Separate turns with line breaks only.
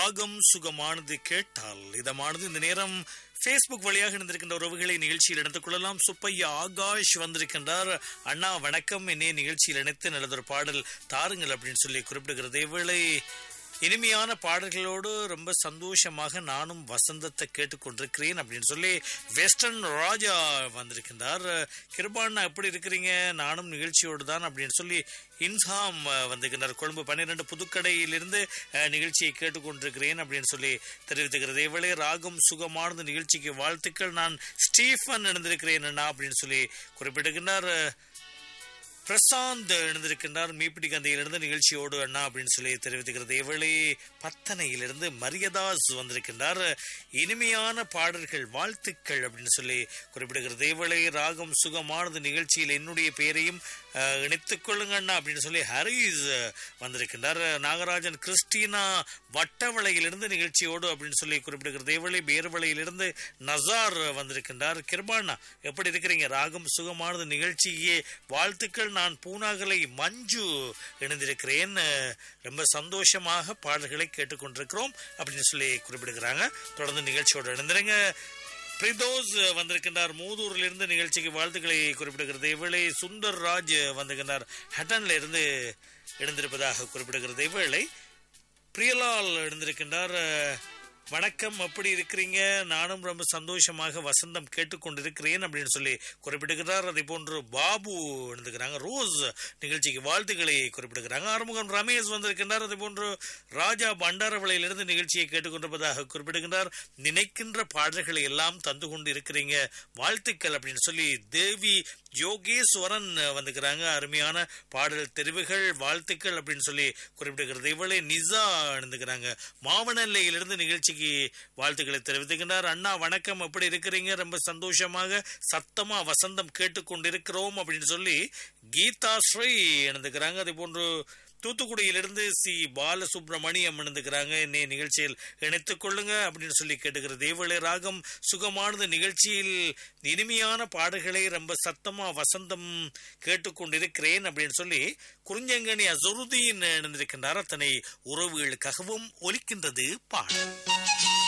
ராகம் சுகமானது கேட்டால் இதமானது இந்த நேரம் ஃபேஸ்புக் வழியாக இணைந்திருக்கின்ற உறவுகளை நிகழ்ச்சியில் இணைத்துக் கொள்ளலாம் சுப்பையா ஆகாஷ் வந்திருக்கின்றார் அண்ணா வணக்கம் என்னே நிகழ்ச்சியில் இணைத்து நல்லதொரு பாடல் தாருங்கள் அப்படின்னு சொல்லி குறிப்பிடுகிறது இவ்வேளை இனிமையான பாடல்களோடு ரொம்ப சந்தோஷமாக நானும் வசந்தத்தை கேட்டுக்கொண்டிருக்கிறேன் அப்படின்னு சொல்லி வெஸ்டர்ன் ராஜா வந்திருக்கின்றார் கிருபாண்ணா எப்படி இருக்கிறீங்க நானும் நிகழ்ச்சியோடு தான் அப்படின்னு சொல்லி இன்சாம் வந்திருக்கின்றார் கொழும்பு பன்னிரெண்டு புதுக்கடையிலிருந்து அஹ், நிகழ்ச்சியை கேட்டுக்கொண்டிருக்கிறேன் அப்படின்னு சொல்லி தெரிவித்துக்கிறது இவளே ராகம் சுகமானது நிகழ்ச்சிக்கு வாழ்த்துக்கள் நான் ஸ்டீஃபன் இணைந்திருக்கிறேன் அண்ணா அப்படின்னு சொல்லி குறிப்பிட்டிருக்கின்றார் பிரசாந்த் எழுந்திருக்கின்றார் மீப்பிடி கந்தையிலிருந்து நிகழ்ச்சியோடு அண்ணா அப்படின்னு சொல்லி தெரிவித்துக்கிறது இவளே பத்தனையிலிருந்து மரியதாஸ் வந்திருக்கின்றார் இனிமையான பாடல்கள் வாழ்த்துக்கள் அப்படின்னு சொல்லி குறிப்பிடுகிறது இவளை ராகம் சுகமானது நிகழ்ச்சியில் என்னுடைய பெயரையும் அஹ், இணைத்துக் கொள்ளுங்க அண்ணா அப்படின்னு சொல்லி ஹரிஸ் வந்திருக்கின்றார் நாகராஜன் கிறிஸ்டினா வட்டவளையிலிருந்து நிகழ்ச்சியோடு அப்படின்னு சொல்லி குறிப்பிடுகிறது இவளை பேர்வளையிலிருந்து நசார் வந்திருக்கின்றார் கிருபாண்ணா எப்படி இருக்கிறீங்க ராகம் சுகமானது நிகழ்ச்சியே வாழ்த்துக்கள் நான் பூனாகலை மஞ்சு இணைந்திருக்கிறேன் அஹ், ரொம்ப சந்தோஷமாக பாடல்களை கேட்டுக்கொண்டிருக்கிறோம் அப்படின்னு சொல்லி குறிப்பிடுகிறாங்க தொடர்ந்து நிகழ்ச்சியோடு இணைந்திருங்க பிரிதோஸ் வந்திருக்கின்றார் மூதூரில் இருந்து நிகழ்ச்சிக்கு வாழ்த்துக்களை குறிப்பிடுகிறது இவளை சுந்தர் ராஜ் வந்திருக்கின்றார் ஹட்டன்ல இருந்து இணைந்திருப்பதாக குறிப்பிடுகிறது இவளை பிரியலால் எழுந்திருக்கின்றார் அஹ், வணக்கம் எப்படி இருக்கிறீங்க நானும் ரொம்ப சந்தோஷமாக வசந்தம் கேட்டுக்கொண்டிருக்கிறேன் அப்படின்னு சொல்லி குறிப்பிடுகிறார் அதே போன்று பாபு எழுந்துக்கிறாங்க ரோஸ் நிகழ்ச்சிக்கு வாழ்த்துக்களை குறிப்பிடுகிறாங்க ஆறுமுகம் ரமேஷ் வந்திருக்கின்றார் அதே போன்று ராஜா பண்டாரவளையிலிருந்து நிகழ்ச்சியை கேட்டுக்கொண்டிருப்பதாக குறிப்பிடுகின்றார் நினைக்கின்ற பாடல்களை எல்லாம் தந்து கொண்டு இருக்கிறீங்க வாழ்த்துக்கள் அப்படின்னு சொல்லி தேவி யோகேஸ்வரன் வந்துக்கிறாங்க அருமையான பாடல் தெரிவுகள் வாழ்த்துக்கள் அப்படின்னு சொல்லி குறிப்பிடுகிறது இவளே நிசா எழுந்துக்கிறாங்க மாவனல்லையிலிருந்து நிகழ்ச்சிக்கு வாழ்த்துக்களை தெரிவித்துக்கின்றார் அண்ணா வணக்கம் எப்படி இருக்கிறீங்க ரொம்ப சந்தோஷமாக சத்தமா வசந்தம் கேட்டுக்கொண்டிருக்கிறோம் அப்படின்னு சொல்லி கீதா ஸ்ரீ எழுந்துக்கிறாங்க அதே போன்று தூத்துக்குடியிலிருந்து சி பாலசுப்ரமணியம் இணைந்துக்கிறாங்க என்னை நிகழ்ச்சியில் இணைத்துக் கொள்ளுங்க அப்படின்னு சொல்லி கேட்டுக்கிறது தேவளை ராகம் சுகமானது நிகழ்ச்சியில் இனிமையான பாடல்களை ரொம்ப சத்தமா வசந்தம் கேட்டுக்கொண்டிருக்கிறேன் அப்படின்னு சொல்லி குறிஞ்சங்கனி அசருதீன் இணைந்திருக்கின்றார் அத்தனை உறவுகளுக்காகவும் ஒலிக்கின்றது பாடல்